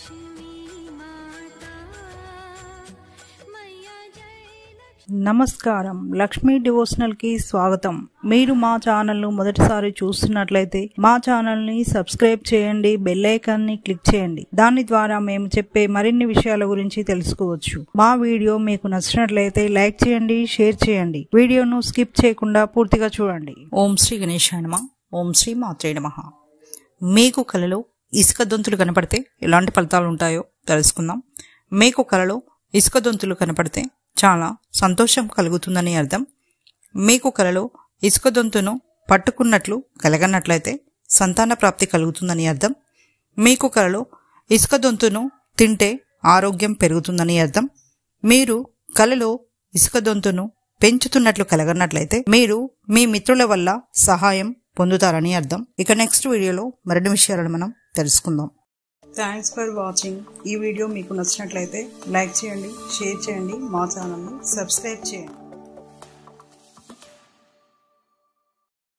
నమస్కారం లక్ష్మీ డివోషనల్ కి స్వాగతం మీరు మా ఛానల్ ను మొదటిసారి చూస్తున్నట్లయితే మా ఛానల్ ని సబ్స్క్రైబ్ చేయండి బెల్ ఐకాన్ ని క్లిక్ చేయండి దాని ద్వారా మేము చెప్పే మరిన్ని విషయాల గురించి తెలుసుకోవచ్చు మా వీడియో మీకు నచ్చినట్లయితే లైక్ చేయండి షేర్ చేయండి వీడియోను స్కిప్ చేయకుండా పూర్తిగా చూడండి ఓం శ్రీ గణేశాయ నమ ఓం శ్రీ మాత్రే నమ మీకు కలలో ఇసుక దొంతులు కనపడితే ఎలాంటి ఫలితాలు ఉంటాయో తెలుసుకుందాం మీకు కలలో ఇసుక దొంతులు కనపడితే చాలా సంతోషం కలుగుతుందని అర్థం మీకు కలలో ఇసుక దొంతును పట్టుకున్నట్లు కలగనట్లయితే సంతాన ప్రాప్తి కలుగుతుందని అర్థం మీకు కలలో ఇసుక దొంతును తింటే ఆరోగ్యం పెరుగుతుందని అర్థం మీరు కలలో ఇసుక దొంతును పెంచుతున్నట్లు కలగనట్లయితే మీరు మీ మిత్రుల వల్ల సహాయం పొందుతారని అర్థం ఇక నెక్స్ట్ వీడియోలో మరిన్ని విషయాలను మనం తెలుసుకుందాం థ్యాంక్స్ ఫర్ వాచింగ్ ఈ వీడియో మీకు నచ్చినట్లయితే లైక్ చేయండి షేర్ చేయండి మా ఛానల్ని సబ్స్క్రైబ్ చేయండి